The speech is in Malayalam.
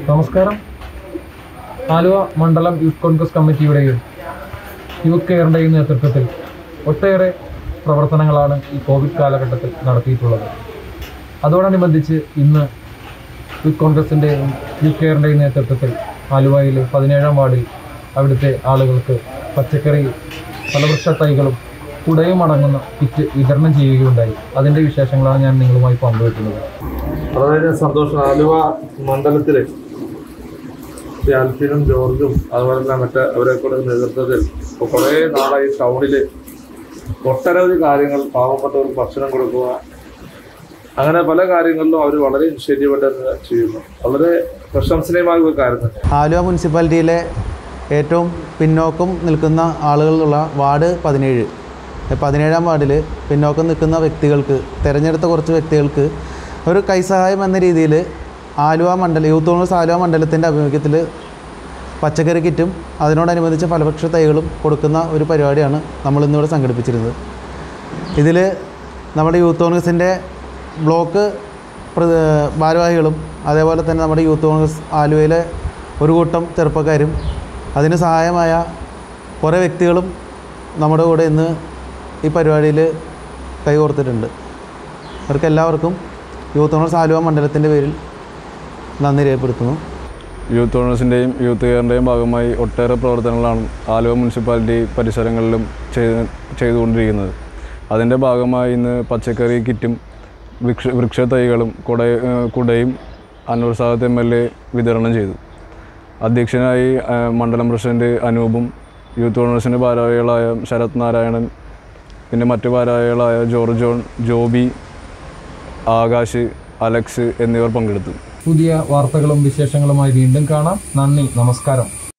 നമസ്കാരം ആലുവ മണ്ഡലം യൂത്ത് കോൺഗ്രസ് കമ്മിറ്റിയുടെയും യൂത്ത് കെയറിൻ്റെയും നേതൃത്വത്തിൽ ഒട്ടേറെ പ്രവർത്തനങ്ങളാണ് ഈ കോവിഡ് കാലഘട്ടത്തിൽ നടത്തിയിട്ടുള്ളത് അതോടനുബന്ധിച്ച് ഇന്ന് യൂത്ത് കോൺഗ്രസിൻ്റെയും യൂത്ത് കെയറിൻ്റെയും നേതൃത്വത്തിൽ ആലുവയിൽ പതിനേഴാം വാർഡിൽ അവിടുത്തെ ആളുകൾക്ക് പച്ചക്കറി ഫലവൃക്ഷ തൈകളും കുടയും അടങ്ങുന്ന കിറ്റ് വിതരണം ചെയ്യുകയുണ്ടായി അതിൻ്റെ വിശേഷങ്ങളാണ് ഞാൻ നിങ്ങളുമായി പങ്കുവെക്കുന്നത് വളരെ സന്തോഷം ആലുവ മണ്ഡലത്തില് ശ്രീ അൽഫിനും ജോർജും അതുപോലെ തന്നെ മറ്റേ അവരെ കൂടെ നേതൃത്വത്തിൽ ഇപ്പൊ കുറേ നാളായി ടൗണില് ഒട്ടനവധി കാര്യങ്ങൾ പാവപ്പെട്ടവർക്ക് ഭക്ഷണം കൊടുക്കുക അങ്ങനെ പല കാര്യങ്ങളിലും അവർ വളരെ ഇനിഷ്യേറ്റീവായിട്ട് തന്നെ ചെയ്യുന്നു വളരെ പ്രശംസനീയമായ ഒരു കാര്യം തന്നെ ആലുവ മുനിസിപ്പാലിറ്റിയിലെ ഏറ്റവും പിന്നോക്കം നിൽക്കുന്ന ആളുകളുള്ള വാർഡ് പതിനേഴ് പതിനേഴാം വാർഡിൽ പിന്നോക്കം നിൽക്കുന്ന വ്യക്തികൾക്ക് തിരഞ്ഞെടുത്ത കുറച്ച് വ്യക്തികൾക്ക് ഒരു കൈസഹായം എന്ന രീതിയിൽ ആലുവ മണ്ഡലം യൂത്ത് കോൺഗ്രസ് ആലുവ മണ്ഡലത്തിൻ്റെ ആഭിമുഖ്യത്തിൽ പച്ചക്കറി കിറ്റും അതിനോടനുബന്ധിച്ച് ഫലവൃക്ഷ തൈകളും കൊടുക്കുന്ന ഒരു പരിപാടിയാണ് നമ്മൾ ഇന്നിവിടെ സംഘടിപ്പിച്ചിരുന്നത് ഇതിൽ നമ്മുടെ യൂത്ത് കോൺഗ്രസിൻ്റെ ബ്ലോക്ക് പ്ര- ഭാരവാഹികളും അതേപോലെ തന്നെ നമ്മുടെ യൂത്ത് കോൺഗ്രസ് ആലുവയിലെ ഒരു കൂട്ടം ചെറുപ്പക്കാരും അതിന് സഹായമായ കുറേ വ്യക്തികളും നമ്മുടെ കൂടെ ഇന്ന് ഈ പരിപാടിയിൽ കൈകോർത്തിട്ടുണ്ട് അവർക്ക് എല്ലാവർക്കും യൂത്ത് കോൺഗ്രസ് ആലുവ മണ്ഡലത്തിൻ്റെ പേരിൽ നന്ദി രേഖപ്പെടുത്തുന്നു യൂത്ത് കോൺഗ്രസിൻ്റെയും യൂത്ത് കെയറിൻ്റെയും ഭാഗമായി ഒട്ടേറെ പ്രവർത്തനങ്ങളാണ് ആലുവ മുനിസിപ്പാലിറ്റി പരിസരങ്ങളിലും ചെയ്ത് ചെയ്തുകൊണ്ടിരിക്കുന്നത് അതിൻ്റെ ഭാഗമായി ഇന്ന് പച്ചക്കറി കിറ്റും വൃക്ഷ വൃക്ഷ തൈകളും കുട കുടയും Anwar Sadath M L A വിതരണം ചെയ്തു അധ്യക്ഷനായി ആ, മണ്ഡലം പ്രസിഡന്റ് അനൂപും യൂത്ത് കോൺഗ്രസിൻ്റെ ഭാരവാഹികളായ ശരത് നാരായണൻ പിന്നെ മറ്റു ഭാരവാഹികളായ George John Joby Akash Alex എന്നിവർ പങ്കെടുത്തു പുതിയ വാർത്തകളും വിശേഷങ്ങളുമായി വീണ്ടും കാണാം നന്ദി നമസ്കാരം